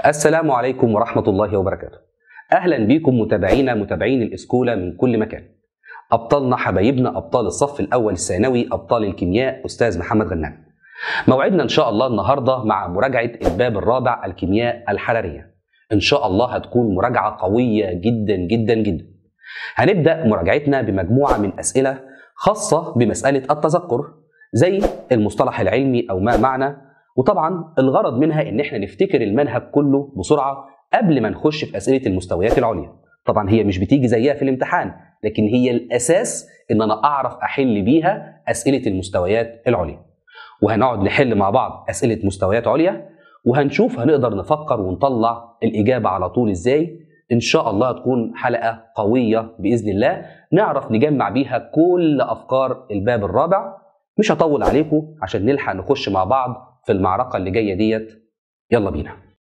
السلام عليكم ورحمة الله وبركاته أهلا بكم متابعينا متابعين الإسكولة من كل مكان أبطالنا حبايبنا أبطال الصف الأول الثانوي أبطال الكيمياء أستاذ محمد غنام موعدنا إن شاء الله النهاردة مع مراجعة الباب الرابع الكيمياء الحرارية إن شاء الله هتكون مراجعة قوية جدا جدا جدا هنبدأ مراجعتنا بمجموعة من أسئلة خاصة بمسألة التذكر زي المصطلح العلمي أو ما معنى وطبعا الغرض منها ان احنا نفتكر المنهج كله بسرعه قبل ما نخش في اسئله المستويات العليا طبعا هي مش بتيجي زيها في الامتحان لكن هي الاساس ان انا اعرف احل بيها اسئله المستويات العليا وهنقعد نحل مع بعض اسئله مستويات عليا وهنشوف هنقدر نفكر ونطلع الاجابه على طول ازاي ان شاء الله هتكون حلقه قويه باذن الله نعرف نجمع بيها كل افكار الباب الرابع مش هطول عليكم عشان نلحق نخش مع بعض في المعركة اللي جاية ديت يلا بينا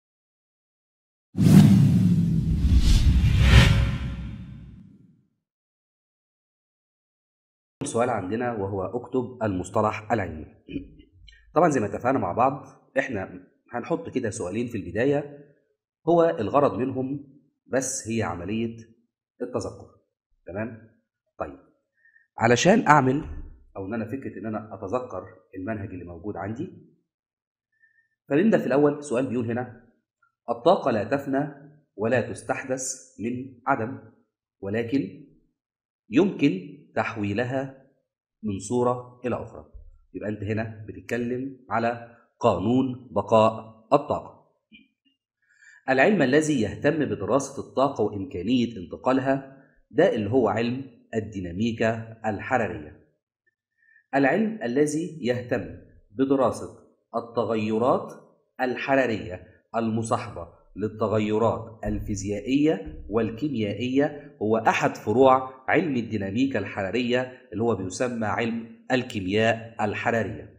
سؤال عندنا وهو اكتب المصطلح العلمي طبعا زي ما اتفقنا مع بعض احنا هنحط كده سؤالين في البداية هو الغرض منهم بس هي عملية التذكر تمام طيب علشان اعمل او ان انا فكره ان انا اتذكر المنهج اللي موجود عندي فنبدا في الاول سؤال بيقول هنا الطاقه لا تفنى ولا تستحدث من عدم ولكن يمكن تحويلها من صوره الى اخرى يبقى انت هنا بتتكلم على قانون بقاء الطاقه العلم الذي يهتم بدراسه الطاقه وامكانيه انتقالها ده اللي هو علم الديناميكا الحراريه العلم الذي يهتم بدراسه التغيرات الحرارية المصاحبة للتغيرات الفيزيائية والكيميائية هو أحد فروع علم الديناميكا الحرارية اللي هو بيسمى علم الكيمياء الحرارية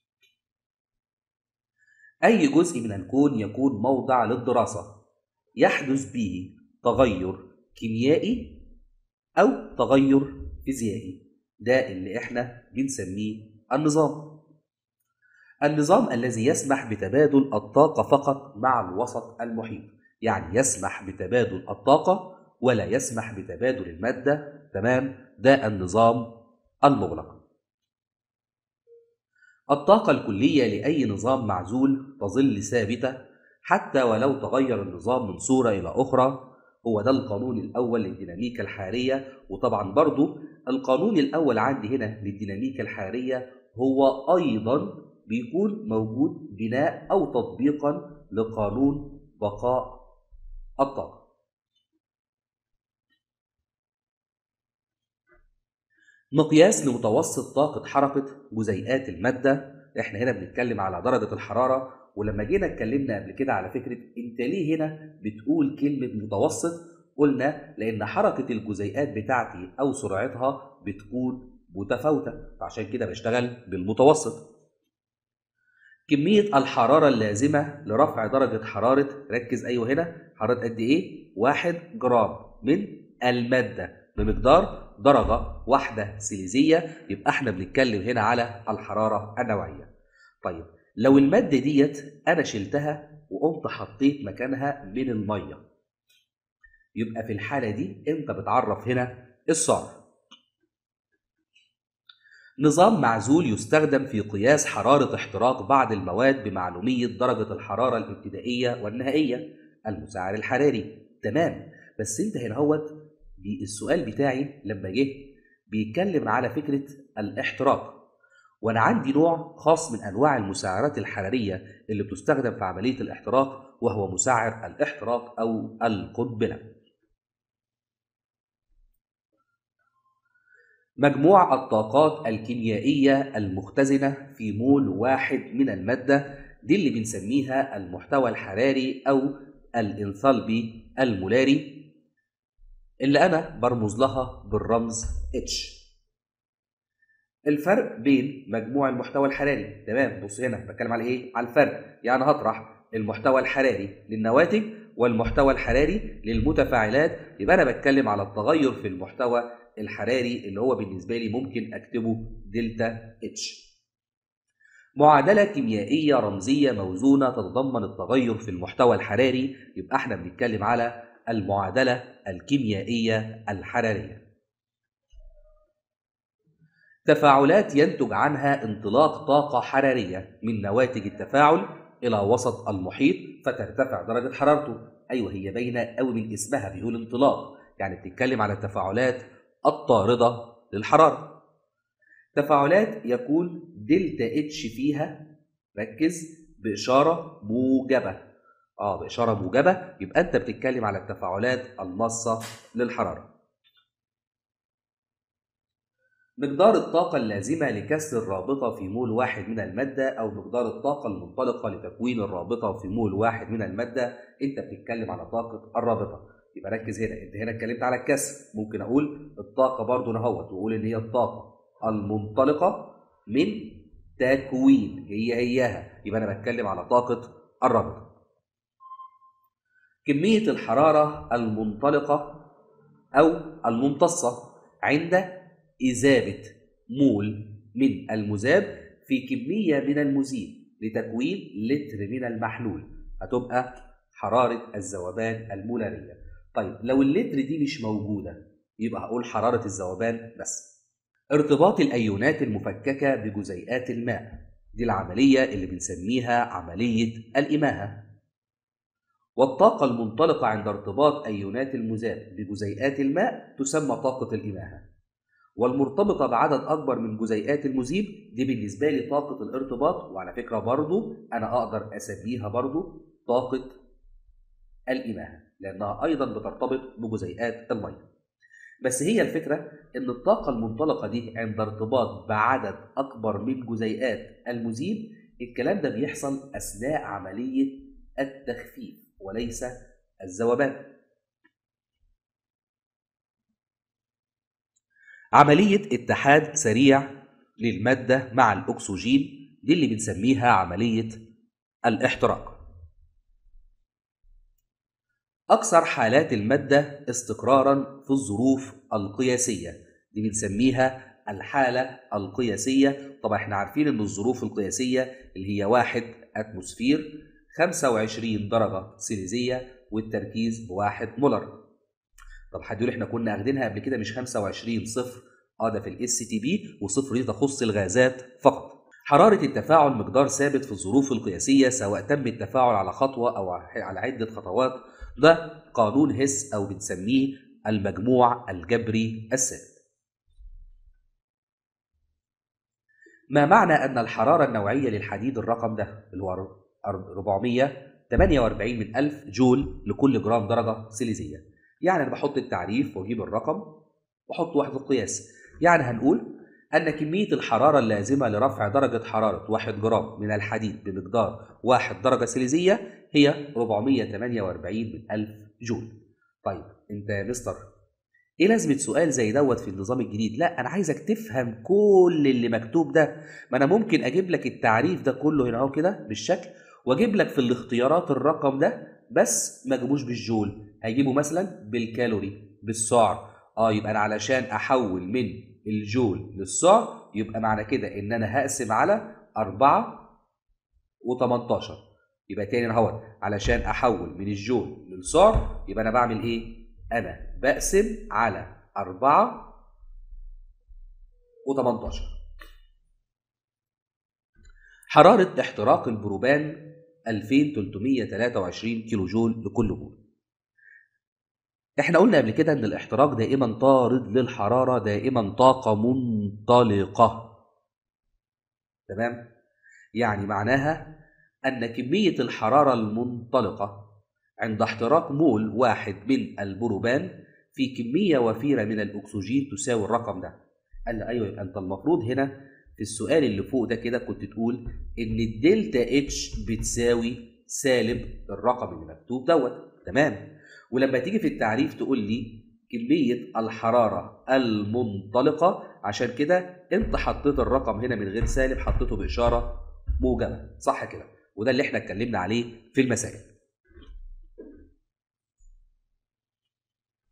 أي جزء من الكون يكون موضع للدراسة يحدث به تغير كيميائي أو تغير فيزيائي ده اللي احنا بنسميه النظام النظام الذي يسمح بتبادل الطاقة فقط مع الوسط المحيط يعني يسمح بتبادل الطاقة ولا يسمح بتبادل المادة تمام ده النظام المغلق الطاقة الكلية لأي نظام معزول تظل ثابتة حتى ولو تغير النظام من صورة إلى أخرى هو ده القانون الأول للديناميكا الحرارية وطبعا برضو القانون الأول عندي هنا للديناميكا الحرارية هو أيضا بيكون موجود بناء أو تطبيقا لقانون بقاء الطاقة مقياس لمتوسط طاقة حركة جزيئات المادة احنا هنا بنتكلم على درجة الحرارة ولما جينا اتكلمنا قبل كده على فكرة انت ليه هنا بتقول كلمة متوسط قلنا لان حركة الجزيئات بتاعتي او سرعتها بتكون متفاوتة فعشان كده بشتغل بالمتوسط كمية الحرارة اللازمة لرفع درجة حرارة ركز أيوه هنا حرارة قد إيه؟ واحد جرام من المادة بمقدار درجة واحدة سيليزية يبقى احنا بنتكلم هنا على الحرارة النوعية. طيب لو المادة ديت أنا شلتها وقمت حطيت مكانها من المية يبقى في الحالة دي أنت بتعرف هنا السعر. نظام معزول يستخدم في قياس حرارة احتراق بعض المواد بمعلومية درجة الحرارة الابتدائية والنهائية المساعر الحراري تمام بس انت هنا هوت السؤال بتاعي لما جه بيتكلم على فكرة الاحتراق وانا عندي نوع خاص من انواع المساعرات الحرارية اللي بتستخدم في عملية الاحتراق وهو مساعر الاحتراق او القنبلة مجموع الطاقات الكيميائية المختزنة في مول واحد من المادة دي اللي بنسميها المحتوى الحراري أو الانثالبي المولاري اللي أنا برمز لها بالرمز H الفرق بين مجموع المحتوى الحراري تمام بص هنا بتكلم على ايه على الفرق يعني هطرح المحتوى الحراري للنواتج والمحتوى الحراري للمتفاعلات يبقى انا بتكلم على التغير في المحتوى الحراري اللي هو بالنسبه لي ممكن اكتبه دلتا اتش معادلة كيميائية رمزية موزونة تتضمن التغير في المحتوى الحراري يبقى احنا بنتكلم على المعادلة الكيميائية الحرارية تفاعلات ينتج عنها انطلاق طاقة حرارية من نواتج التفاعل إلى وسط المحيط فترتفع درجة حرارته أيوة هي باينة قوي من اسمها بيقول انطلاق يعني بتتكلم على التفاعلات الطاردة للحرارة تفاعلات يكون دلتا اتش فيها ركز بإشارة موجبة اه بإشارة موجبة يبقى أنت بتتكلم على التفاعلات الماصة للحرارة مقدار الطاقة اللازمة لكسر الرابطة في مول واحد من المادة أو مقدار الطاقة المنطلقة لتكوين الرابطة في مول واحد من المادة أنت بتتكلم على طاقة الرابطة يبقى ركز هنا أنت هنا اتكلمت على الكسر ممكن أقول الطاقة برضو نهوت وأقول إن هي الطاقة المنطلقة من تكوين هي هياها يبقى أنا بتكلم على طاقة الرابطة كمية الحرارة المنطلقة أو الممتصة عند إذابة مول من المذاب في كمية من المذيب لتكوين لتر من المحلول هتبقى حرارة الذوبان المولارية طيب لو اللتر دي مش موجودة يبقى هقول حرارة الذوبان بس ارتباط الأيونات المفككة بجزيئات الماء دي العملية اللي بنسميها عملية الإماهة والطاقة المنطلقة عند ارتباط أيونات المذاب بجزيئات الماء تسمى طاقة الإماهة والمرتبطة بعدد أكبر من جزيئات المذيب دي بالنسبة لي طاقة الارتباط وعلى فكرة برضو أنا أقدر أسميها برضو طاقة الإماهة لأنها أيضا بترتبط بجزيئات المية بس هي الفكرة إن الطاقة المنطلقة دي عند ارتباط بعدد أكبر من جزيئات المذيب الكلام ده بيحصل أثناء عملية التخفيف وليس الذوبان عملية اتحاد سريع للمادة مع الأكسجين دي اللي بنسميها عملية الاحتراق أكثر حالات المادة استقرارا في الظروف القياسية دي بنسميها الحالة القياسية طبعا احنا عارفين ان الظروف القياسية اللي هي واحد أتموسفير 25 درجة سيليزية والتركيز بواحد مولر طب حد يقول احنا كنا اخدينها قبل كده مش 25 صفر اه ده في الاس تي بي وصفر دي تخص الغازات فقط حرارة التفاعل مقدار ثابت في الظروف القياسية سواء تم التفاعل على خطوة أو على عدة خطوات ده قانون هس أو بنسميه المجموع الجبري الثابت ما معنى أن الحرارة النوعية للحديد الرقم ده اللي هو 448 من 1000 جول لكل جرام درجة سيليزية يعني أنا بحط التعريف وأجيب الرقم وأحط وحدة قياس يعني هنقول أن كمية الحرارة اللازمة لرفع درجة حرارة 1 جرام من الحديد بمقدار 1 درجة سيليزية هي 448 من 1000 جول. طيب أنت يا مستر إيه لازمة سؤال زي دوت في النظام الجديد؟ لا أنا عايزك تفهم كل اللي مكتوب ده، ما أنا ممكن أجيب لك التعريف ده كله هنا أهو كده بالشكل وأجيب لك في الاختيارات الرقم ده بس ما أجيبوش بالجول، هيجيبه مثلا بالكالوري بالسعر. اه يبقى انا علشان احول من الجول للسعر يبقى معنى كده ان انا هقسم على 4 و18 يبقى تاني اهوت علشان احول من الجول للسعر يبقى انا بعمل ايه؟ انا بقسم على 4 و18 حرارة احتراق البروبان 2323 كيلو جول لكل مول احنا قلنا قبل كده ان الاحتراق دائما طارد للحرارة دائما طاقة منطلقة تمام يعني معناها ان كمية الحرارة المنطلقة عند احتراق مول واحد من البروبان في كمية وفيرة من الأكسجين تساوي الرقم ده قال لي أيوة يبقى أنت المفروض هنا في السؤال اللي فوق ده كده كنت تقول إن الدلتا اتش بتساوي سالب الرقم اللي مكتوب دوت تمام ولما تيجي في التعريف تقول لي كمية الحرارة المنطلقة عشان كده انت حطيت الرقم هنا من غير سالب حطيته بإشارة موجبة صح كده وده اللي احنا اتكلمنا عليه في المسائل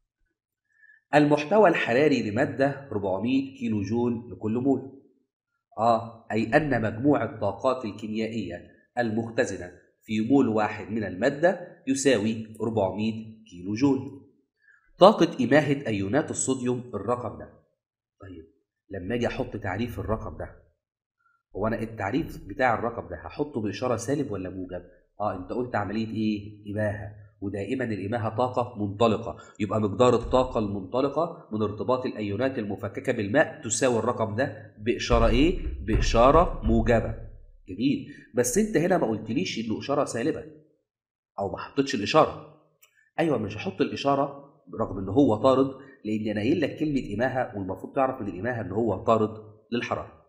المحتوى الحراري لمادة 400 كيلو جول لكل مول اه اي ان مجموع الطاقات الكيميائيه المختزنه في مول واحد من الماده يساوي 400 كيلو جول طاقه اماهه ايونات الصوديوم الرقم ده طيب لما اجي احط تعريف الرقم ده هو انا التعريف بتاع الرقم ده هحطه باشاره سالب ولا موجب اه انت قلت عمليه ايه اماهه ودائما الاماهه طاقه منطلقه يبقى مقدار الطاقه المنطلقه من ارتباط الايونات المفككه بالماء تساوي الرقم ده باشاره ايه باشاره موجبه جميل بس انت هنا ما قلتليش انه اشاره سالبه او ما حطيتش الاشاره ايوه مش هحط الاشاره رغم ان هو طارد لان انا قايل لك كلمه اماهه والمفروض تعرف من الاماهه ان هو طارد للحراره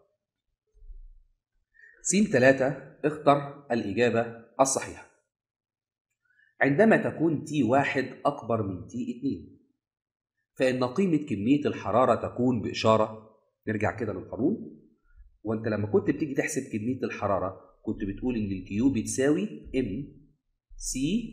س 3 اختر الإجابة الصحيحة عندما تكون تي واحد أكبر من تي 2 فإن قيمة كمية الحرارة تكون بإشارة نرجع كده للقانون وأنت لما كنت بتيجي تحسب كمية الحرارة كنت بتقول إن الكيو بتساوي ام سي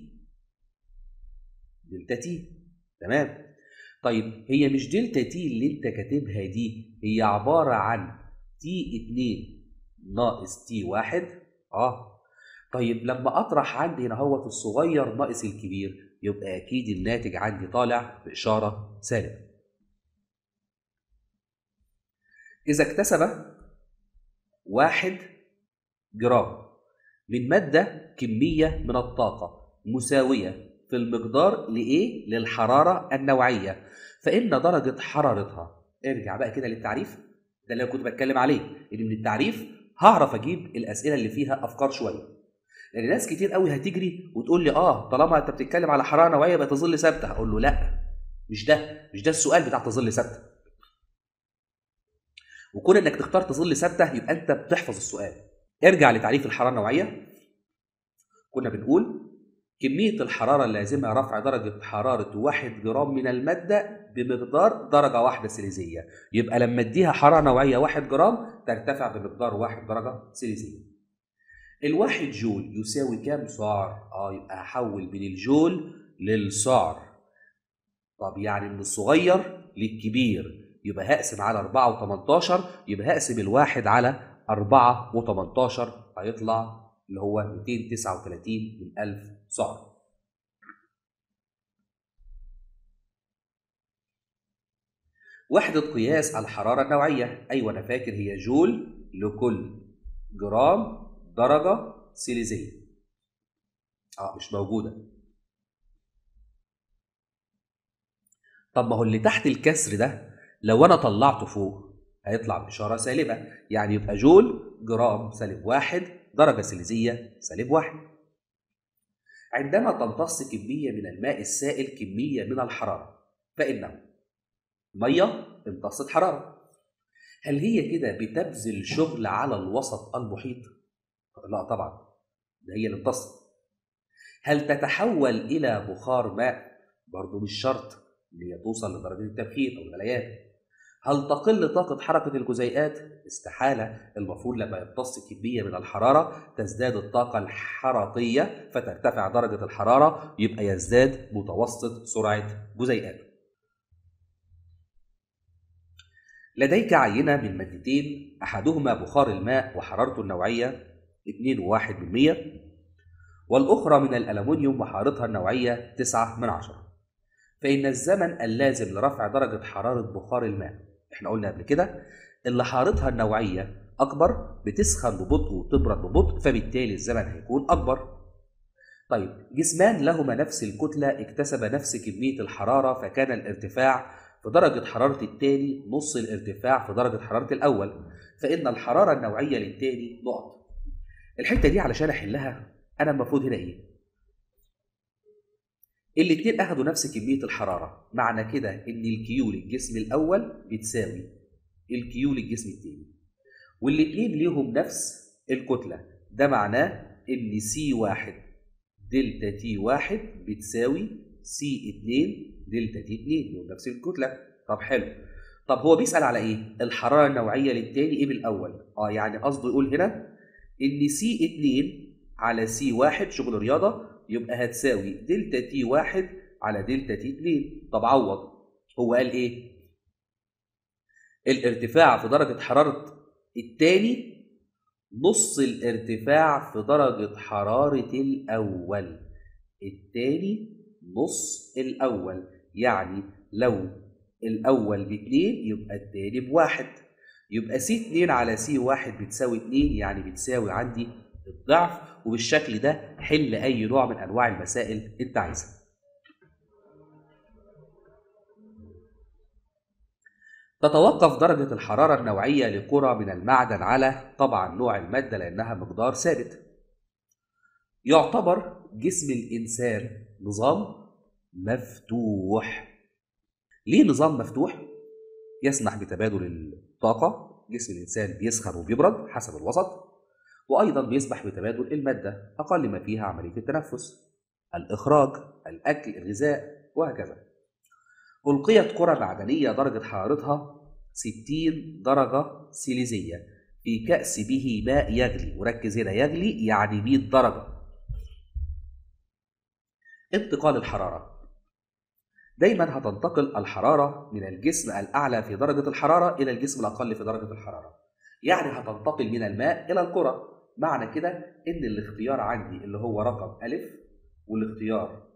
دلتا تي تمام طيب هي مش دلتا تي اللي انت كاتبها دي هي عبارة عن تي 2 ناقص تي واحد اه طيب لما اطرح عندي هنا هو الصغير ناقص الكبير يبقى اكيد الناتج عندي طالع باشاره سالبه اذا اكتسب واحد جرام من ماده كميه من الطاقه مساويه في المقدار لايه للحراره النوعيه فان درجه حرارتها ارجع بقى كده للتعريف ده اللي انا كنت بتكلم عليه ان من التعريف هعرف اجيب الاسئله اللي فيها افكار شويه لان ناس كتير قوي هتجري وتقول لي اه طالما انت بتتكلم على حراره نوعيه يبقى تظل ثابته هقول له لا مش ده مش ده السؤال بتاع تظل ثابته وكون انك تختار تظل ثابته يبقى انت بتحفظ السؤال ارجع لتعريف الحراره النوعيه كنا بنقول كمية الحرارة اللازمة رفع درجة حرارة واحد جرام من المادة بمقدار درجة واحدة سيليزية يبقى لما اديها حرارة نوعية واحد جرام ترتفع بمقدار واحد درجة سيليزية الواحد جول يساوي كام سعر؟ اه يبقى هحول من الجول للسعر طب يعني من الصغير للكبير يبقى هقسم على 4 و18 يبقى هقسم الواحد على 4 و18 هيطلع اللي هو 239 من 1000 سعر وحدة قياس الحرارة النوعية أيوة أنا فاكر هي جول لكل جرام درجة سيليزية اه مش موجودة طب ما هو اللي تحت الكسر ده لو أنا طلعته فوق هيطلع بإشارة سالبة يعني يبقى جول جرام سالب واحد درجة سيليزية سالب واحد عندما تمتص كمية من الماء السائل كمية من الحرارة فإنه مية امتصت حرارة هل هي كده بتبذل شغل على الوسط المحيط؟ لا طبعا ده هي اللي امتصت هل تتحول إلى بخار ماء؟ برضه مش شرط إن هي توصل لدرجة التبخير أو الغليان هل تقل طاقة حركة الجزيئات؟ استحالة المفروض لما يمتص كمية من الحرارة تزداد الطاقة الحرارية فترتفع درجة الحرارة يبقى يزداد متوسط سرعة جزيئاته لديك عينة من مادتين أحدهما بخار الماء وحرارته النوعية 2.1% والأخرى من الألمنيوم وحرارتها النوعية 9 من عشرة فإن الزمن اللازم لرفع درجة حرارة بخار الماء احنا قلنا قبل كده اللي حرارتها النوعية أكبر بتسخن ببطء وتبرد ببطء فبالتالي الزمن هيكون أكبر طيب جسمان لهما نفس الكتلة اكتسب نفس كمية الحرارة فكان الارتفاع في درجة حرارة التاني نص الارتفاع في درجة حرارة الأول فإن الحرارة النوعية للتاني نقط الحتة دي علشان أحلها أنا المفروض هنا إيه؟ الاتنين أخدوا نفس كمية الحرارة معنى كده إن الكيو للجسم الأول بتساوي الكيو للجسم التاني والاتنين ليهم نفس الكتلة ده معناه إن سي واحد دلتا تي واحد بتساوي سي اتنين دلتا تي اتنين ليهم نفس الكتلة طب حلو طب هو بيسأل على إيه؟ الحرارة النوعية للتاني إيه بالأول؟ آه يعني قصده يقول هنا إن سي اتنين على سي واحد شغل رياضة يبقى هتساوي دلتا تي واحد على دلتا تي اتنين طب عوض هو قال ايه؟ الارتفاع في درجة حرارة التاني نص الارتفاع في درجة حرارة الأول التاني نص الأول يعني لو الأول باتنين يبقى التاني بواحد يبقى سي اتنين على سي واحد بتساوي اتنين يعني بتساوي عندي الضعف وبالشكل ده حل أي نوع من أنواع المسائل أنت عايزها تتوقف درجة الحرارة النوعية لكرة من المعدن على طبعا نوع المادة لأنها مقدار ثابت. يعتبر جسم الإنسان نظام مفتوح. ليه نظام مفتوح؟ يسمح بتبادل الطاقة، جسم الإنسان بيسخن وبيبرد حسب الوسط، وأيضا بيسمح بتبادل المادة أقل ما فيها عملية التنفس، الإخراج، الأكل، الغذاء، وهكذا. ألقيت كرة معدنية درجة حرارتها 60 درجة سيليزية في كأس به ماء يغلي وركز هنا يغلي يعني 100 درجة انتقال الحرارة دايما هتنتقل الحرارة من الجسم الأعلى في درجة الحرارة إلى الجسم الأقل في درجة الحرارة يعني هتنتقل من الماء إلى الكرة معنى كده إن الاختيار عندي اللي هو رقم ألف والاختيار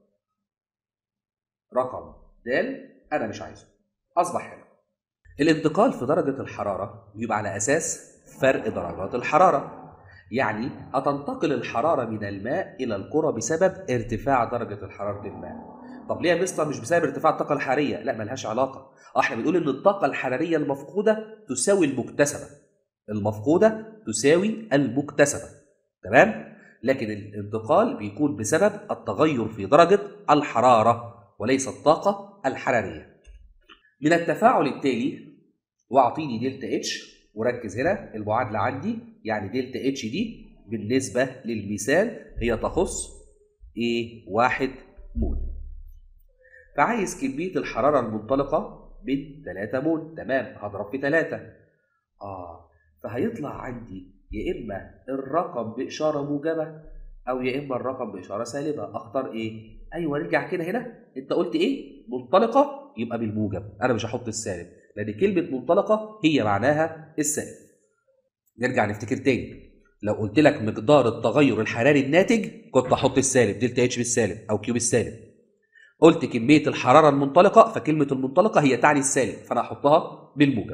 رقم د انا مش عايزه اصبح هنا الانتقال في درجه الحراره بيبقى على اساس فرق درجات الحراره يعني هتنتقل الحراره من الماء الى الكره بسبب ارتفاع درجه الحراره الماء طب ليه يا مستر مش بسبب ارتفاع الطاقه الحراريه لا ملهاش علاقه احنا بنقول ان الطاقه الحراريه المفقوده تساوي المكتسبه المفقوده تساوي المكتسبه تمام لكن الانتقال بيكون بسبب التغير في درجه الحراره وليس الطاقة الحرارية. من التفاعل التالي واعطيني دلتا اتش وركز هنا المعادلة عندي يعني دلتا اتش دي بالنسبة للمثال هي تخص ايه واحد مول. فعايز كمية الحرارة المنطلقة من 3 مول تمام هضرب في 3 اه فهيطلع عندي يا اما الرقم بإشارة موجبة او يا اما الرقم بإشارة سالبة اختار ايه؟ ايوه نرجع كده هنا انت قلت ايه منطلقه يبقى بالموجب انا مش هحط السالب لان كلمه منطلقه هي معناها السالب نرجع نفتكر تاني لو قلت لك مقدار التغير الحراري الناتج كنت احط السالب دلتا اتش بالسالب او كيو بالسالب قلت كميه الحراره المنطلقه فكلمه المنطلقه هي تعني السالب فانا احطها بالموجب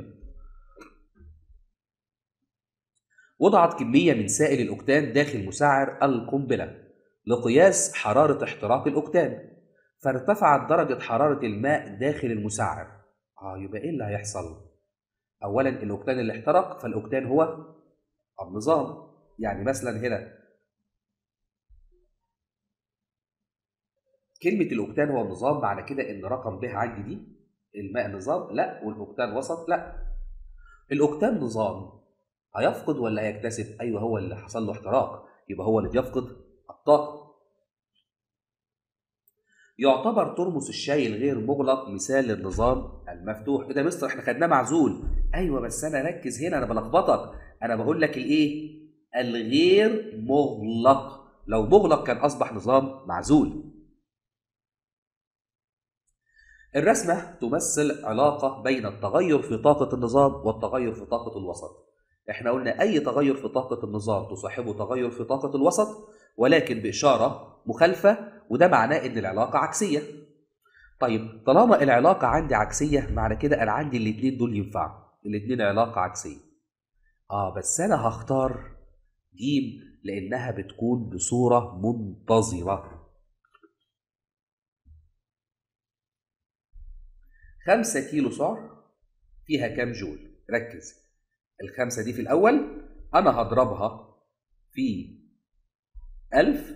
وضعت كميه من سائل الاوكتان داخل مسعر القنبله لقياس حرارة احتراق الأكتان فارتفعت درجة حرارة الماء داخل المسعر آه يبقى إيه اللي هيحصل؟ أولا الأكتان اللي احترق فالأكتان هو النظام يعني مثلا هنا كلمة الأكتان هو النظام معنى كده إن رقم ب عندي دي الماء نظام لا والأكتان وسط لا الأكتان نظام هيفقد ولا هيكتسب؟ أيوه هو اللي حصل له احتراق يبقى هو اللي بيفقد الطاقة يعتبر ترمس الشاي الغير مغلق مثال للنظام المفتوح ايه ده مستر احنا خدناه معزول ايوه بس انا ركز هنا انا بلخبطك انا بقول لك الايه الغير مغلق لو مغلق كان اصبح نظام معزول الرسمه تمثل علاقه بين التغير في طاقه النظام والتغير في طاقه الوسط احنا قلنا اي تغير في طاقه النظام تصاحبه تغير في طاقه الوسط ولكن باشاره مخالفه وده معناه ان العلاقه عكسيه طيب طالما العلاقه عندي عكسيه معنى كده انا عندي الاثنين دول ينفعوا الاثنين علاقه عكسيه اه بس انا هختار ج لانها بتكون بصوره منتظمه خمسة كيلو سعر فيها كام جول ركز الخمسة دي في الأول أنا هضربها في ألف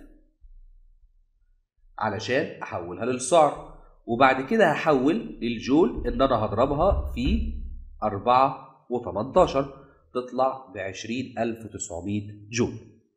علشان أحولها للسعر وبعد كده هحول للجول إن أنا هضربها في أربعة وتمنتاشر تطلع بعشرين ألف وتسعمية جول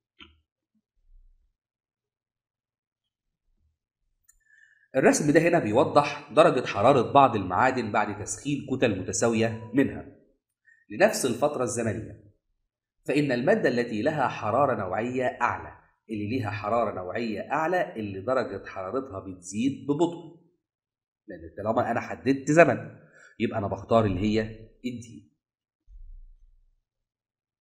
الرسم ده هنا بيوضح درجة حرارة بعض المعادن بعد تسخين كتل متساوية منها لنفس الفترة الزمنية فإن المادة التي لها حرارة نوعية أعلى اللي ليها حرارة نوعية أعلى اللي درجة حرارتها بتزيد ببطء لأن طالما أنا حددت زمن يبقى أنا بختار اللي هي الدي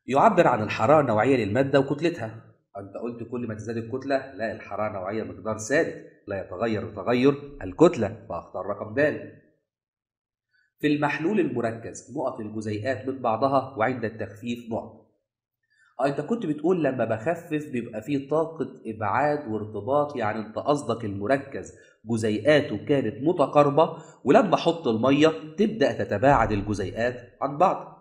يعبر عن الحرارة النوعية للمادة وكتلتها أنت قلت كل ما تزداد الكتلة لا الحرارة النوعية مقدار ثابت لا يتغير تغير الكتلة فأختار رقم د في المحلول المركز نقط الجزيئات من بعضها وعند التخفيف نقط آه، انت كنت بتقول لما بخفف بيبقى فيه طاقة ابعاد وارتباط يعني انت قصدك المركز جزيئاته كانت متقاربة ولما احط المية تبدأ تتباعد الجزيئات عن بعض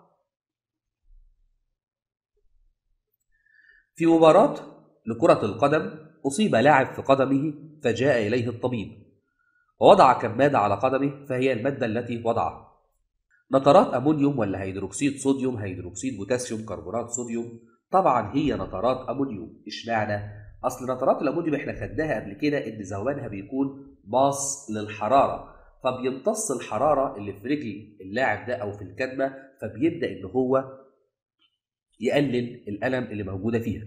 في مباراة لكرة القدم أصيب لاعب في قدمه فجاء إليه الطبيب ووضع كمادة على قدمه فهي المادة التي وضعها نترات أمونيوم ولا هيدروكسيد صوديوم هيدروكسيد بوتاسيوم كربونات صوديوم طبعا هي نترات أمونيوم اشمعنى أصل نترات الأمونيوم احنا خدناها قبل كده إن ذوبانها بيكون باص للحرارة فبيمتص الحرارة اللي في رجل اللاعب ده أو في الكدمة فبيبدأ إن هو يقلل الألم اللي موجودة فيها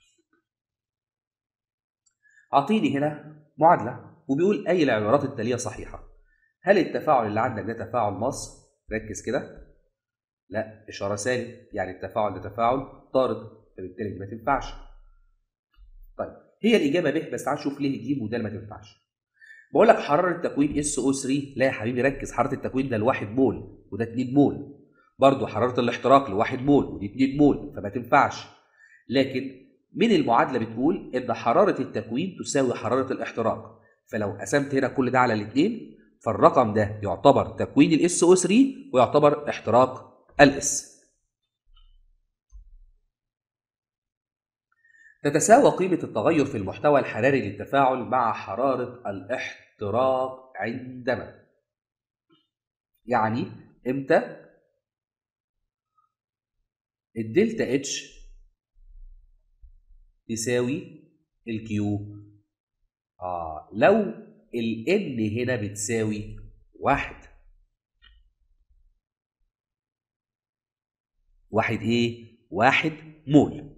أعطيني هنا معادلة وبيقول أي العبارات التالية صحيحة هل التفاعل اللي عندك ده تفاعل مص ركز كده لا إشارة سالب يعني التفاعل ده تفاعل طارد فبالتالي ما تنفعش طيب هي الإجابة ب بس تعال نشوف ليه ج وده اللي ما تنفعش بقول لك حرارة تكوين اس او 3 لا يا حبيبي ركز حرارة التكوين ده الواحد مول وده 2 مول برضه حرارة الاحتراق لواحد مول ودي 2 مول فما تنفعش لكن من المعادلة بتقول إن حرارة التكوين تساوي حرارة الاحتراق فلو قسمت هنا كل ده على الاثنين فالرقم ده يعتبر تكوين الاس او 3 ويعتبر احتراق الاس تتساوى قيمة التغير في المحتوى الحراري للتفاعل مع حرارة الاحتراق عندما يعني امتى الدلتا اتش تساوي الكيو اه لو ال n هنا بتساوي واحد واحد ايه؟ واحد مول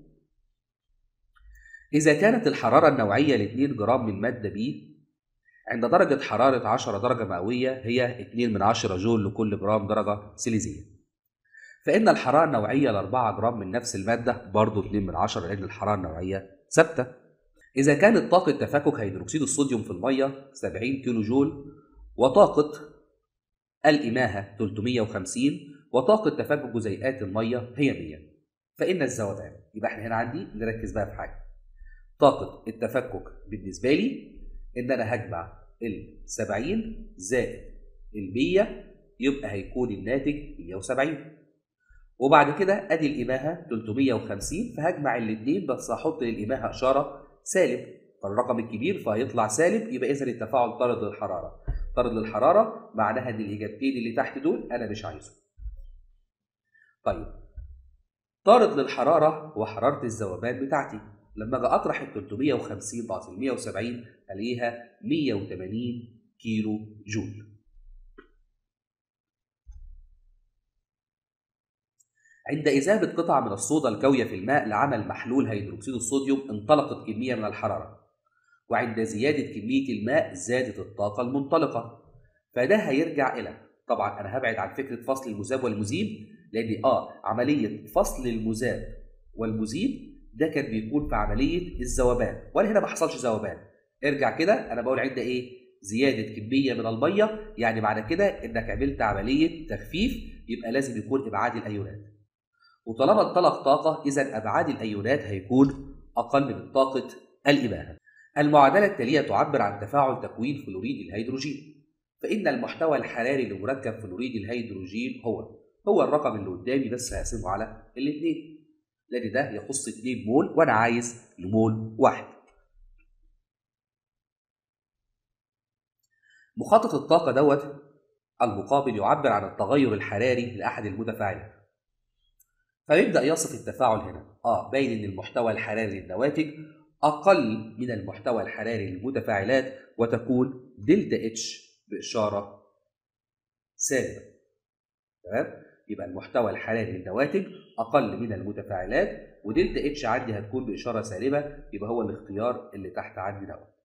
إذا كانت الحرارة النوعية ل 2 جرام من مادة B عند درجة حرارة 10 درجة مئوية هي 2 من 10 جول لكل جرام درجة سيليزية فإن الحرارة النوعية ل 4 جرام من نفس المادة برضه 2 من 10 لأن الحرارة النوعية ثابتة. إذا كانت طاقة تفكك هيدروكسيد الصوديوم في المية 70 كيلو جول وطاقة الإماهة 350 وطاقة تفكك جزيئات المية هي 100 فإن الذوبان يبقى احنا هنا عندي نركز بقى في حاجة طاقة التفكك بالنسبة لي إن أنا هجمع ال 70 زائد ال 100 يبقى هيكون الناتج 170 وبعد كده ادي الاماهه 350 فهجمع الاثنين بس هحط للاماهه اشاره سالب فالرقم الكبير فهيطلع سالب يبقى اذا التفاعل طارد للحراره طارد للحراره معناها ان الاجابتين اللي تحت دول انا مش عايزهم طيب طارد للحراره وحراره الذوبان بتاعتي لما اجي اطرح ال 350 ضغط ال 170 الاقيها 180 كيلو جول عند إذابة قطعة من الصودا الكاوية في الماء لعمل محلول هيدروكسيد الصوديوم انطلقت كمية من الحرارة وعند زيادة كمية الماء زادت الطاقة المنطلقة فده هيرجع إلى طبعا أنا هبعد عن فكرة فصل المذاب والمذيب لأن آه عملية فصل المذاب والمذيب ده كان بيكون في عملية الذوبان وأنا هنا ما حصلش ذوبان ارجع كده أنا بقول عند إيه زيادة كمية من المية يعني معنى كده إنك عملت عملية تخفيف يبقى لازم يكون إبعاد الأيونات وطالما انطلق طاقة إذا أبعاد الأيونات هيكون أقل من طاقة الإباحة. المعادلة التالية تعبر عن تفاعل تكوين فلوريد الهيدروجين. فإن المحتوى الحراري لمركب فلوريد الهيدروجين هو هو الرقم اللي قدامي بس هقسمه على الاثنين. لأن ده يخص 2 مول وأنا عايز لمول واحد. مخطط الطاقة دوت المقابل يعبر عن التغير الحراري لأحد المتفاعلات. فيبدأ يصف التفاعل هنا اه باين ان المحتوى الحراري للنواتج اقل من المحتوى الحراري للمتفاعلات وتكون دلتا اتش باشاره سالبه تمام يبقى المحتوى الحراري للنواتج اقل من المتفاعلات ودلتا اتش عندي هتكون باشاره سالبه يبقى هو الاختيار اللي تحت عندي دوت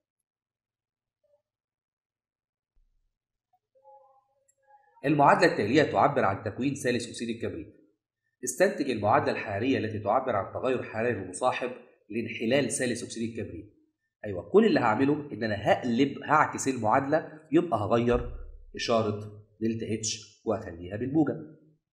المعادله التاليه تعبر عن تكوين ثالث اكسيد الكبريت استنتج المعادلة الحرارية التي تعبر عن تغير حراري مصاحب لانحلال ثالث أكسيد الكبريت أيوة كل اللي هعمله إن أنا هقلب هعكس المعادلة يبقى هغير إشارة دلتا اتش وأخليها بالموجب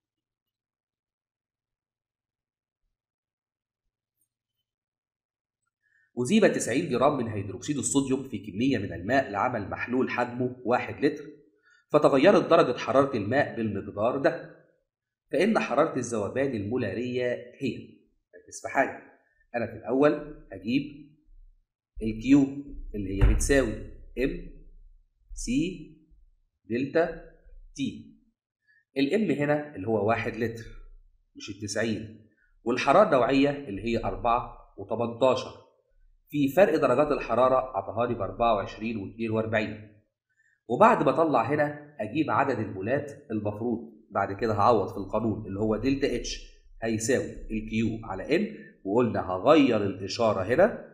أذيب 90 جرام من هيدروكسيد الصوديوم في كمية من الماء لعمل محلول حجمه 1 لتر فتغيرت درجة حرارة الماء بالمقدار ده فإن حرارة الذوبان المولارية هي ركز في حاجة أنا في الأول هجيب الكيو اللي هي بتساوي ام سي دلتا تي الام هنا اللي هو 1 لتر مش ال 90 والحرارة النوعية اللي هي 4 و18 في فرق درجات الحرارة عطاها لي ب 24 و 42 وبعد ما اطلع هنا اجيب عدد المولات المفروض بعد كده هعوض في القانون اللي هو دلتا اتش هيساوي الكيو على ام وقلنا هغير الاشاره هنا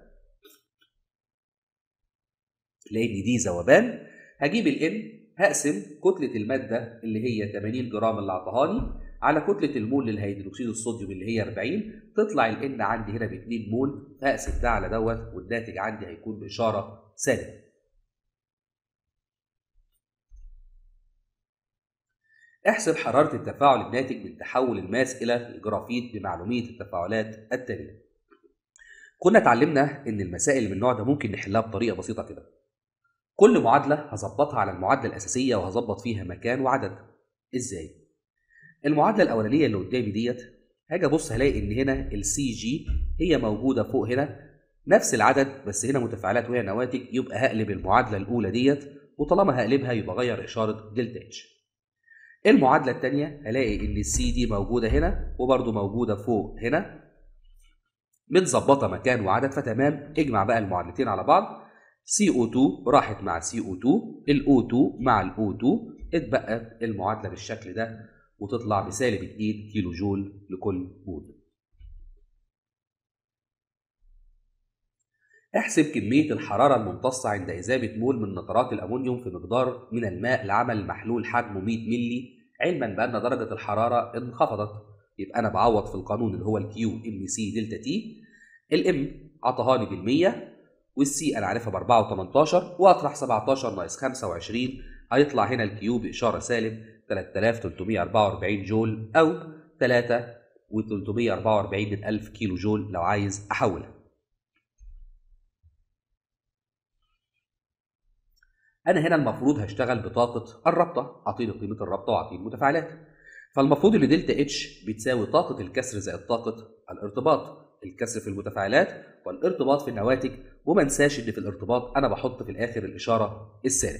لان دي ذوبان هجيب الام هقسم كتله الماده اللي هي 80 جرام اللي عطاهاني على كتله المول للهيدروكسيد الصوديوم اللي هي 40 تطلع الان عندي هنا ب 2 مول هقسم ده على دوت والناتج عندي هيكون باشاره سالب احسب حرارة التفاعل الناتج من تحول الماس إلى الجرافيت بمعلومية التفاعلات التالية. كنا اتعلمنا إن المسائل من النوع ده ممكن نحلها بطريقة بسيطة كده. كل معادلة هظبطها على المعادلة الأساسية وهظبط فيها مكان وعدد. إزاي؟ المعادلة الأولانية اللي قدامي ديت هاجي أبص هلاقي إن هنا السي جي هي موجودة فوق هنا نفس العدد بس هنا متفاعلات وهي نواتج يبقى هقلب المعادلة الأولى ديت وطالما هقلبها يبقى غير إشارة دلتا اتش. المعادلة التانية هلاقي إن السي دي موجودة هنا وبرضه موجودة فوق هنا متظبطة مكان وعدد فتمام اجمع بقى المعادلتين على بعض CO2 راحت مع CO2 ال O2 مع ال O2 اتبقت المعادلة بالشكل ده وتطلع بسالب 2 كيلو جول لكل مول. احسب كمية الحرارة الممتصة عند إذابة مول من نترات الأمونيوم في مقدار من الماء لعمل محلول حجمه 100 ملي علما بأن درجة الحرارة انخفضت يبقى أنا بعوض في القانون اللي هو الكيو ام سي دلتا تي الام عطاهاني بال 100 والسي أنا عارفها ب 4 و18 وأطرح 17 ناقص 25 هيطلع هنا الكيو بإشارة سالب 3344 جول أو 3 و344 من 1000 كيلو جول لو عايز أحولها انا هنا المفروض هشتغل بطاقه الرابطه اعطيني قيمه الرابطه واعطيني المتفاعلات فالمفروض ان دلتا اتش بتساوي طاقه الكسر زائد طاقه الارتباط الكسر في المتفاعلات والارتباط في النواتج وما انساش ان في الارتباط انا بحط في الاخر الاشاره السالب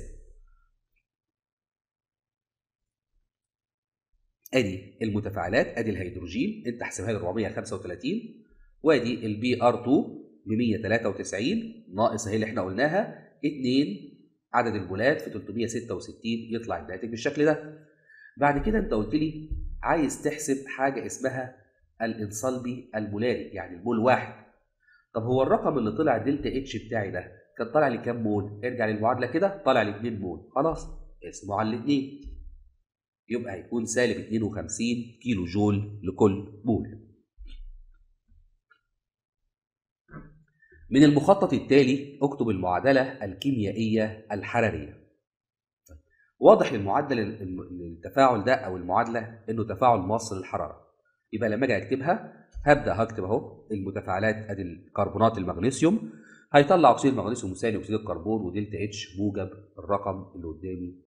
ادي المتفاعلات ادي الهيدروجين انت احسبها لي 435 وادي البي ار 2 ب 193 ناقص اهي اللي احنا قلناها 2 عدد المولات في 366 يطلع الناتج بالشكل ده بعد كده انت قلت لي عايز تحسب حاجه اسمها الانصلبي المولاري يعني المول واحد طب هو الرقم اللي طلع دلتا اتش بتاعي ده كان طالع لي كام مول ارجع للمعادله كده طالع لي 2 مول خلاص اسمه على الاثنين يبقى هيكون سالب 52 كيلو جول لكل مول من المخطط التالي اكتب المعادلة الكيميائية الحرارية. واضح المعدل التفاعل ده او المعادلة انه تفاعل ماس للحرارة. يبقى لما اجي اكتبها هبدا هكتب اهو المتفاعلات ادي الكربونات المغنيسيوم هيطلع اكسيد المغنيسيوم ثاني اكسيد الكربون ودلتا اتش موجب الرقم اللي قدامي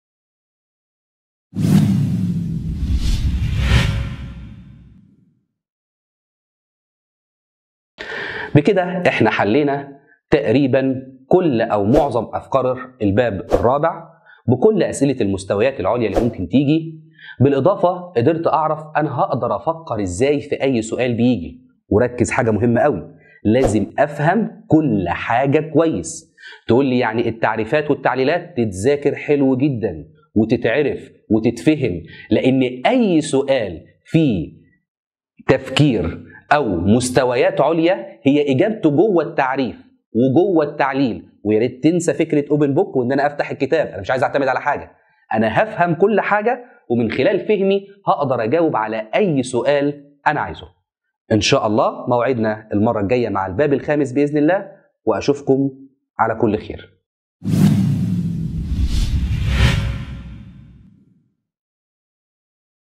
بكده احنا حلينا تقريبا كل او معظم افكار الباب الرابع بكل اسئله المستويات العليا اللي ممكن تيجي بالاضافه قدرت اعرف انا هقدر افكر ازاي في اي سؤال بيجي وركز حاجه مهمه قوي لازم افهم كل حاجه كويس تقول لي يعني التعريفات والتعليلات تتذاكر حلو جدا وتتعرف وتتفهم لان اي سؤال فيه تفكير او مستويات عليا هي اجابته جوه التعريف وجوه التعليل ويا ريت تنسى فكره اوبن بوك وان انا افتح الكتاب انا مش عايز اعتمد على حاجه انا هفهم كل حاجه ومن خلال فهمي هقدر اجاوب على اي سؤال انا عايزه ان شاء الله موعدنا المره الجايه مع الباب الخامس باذن الله واشوفكم على كل خير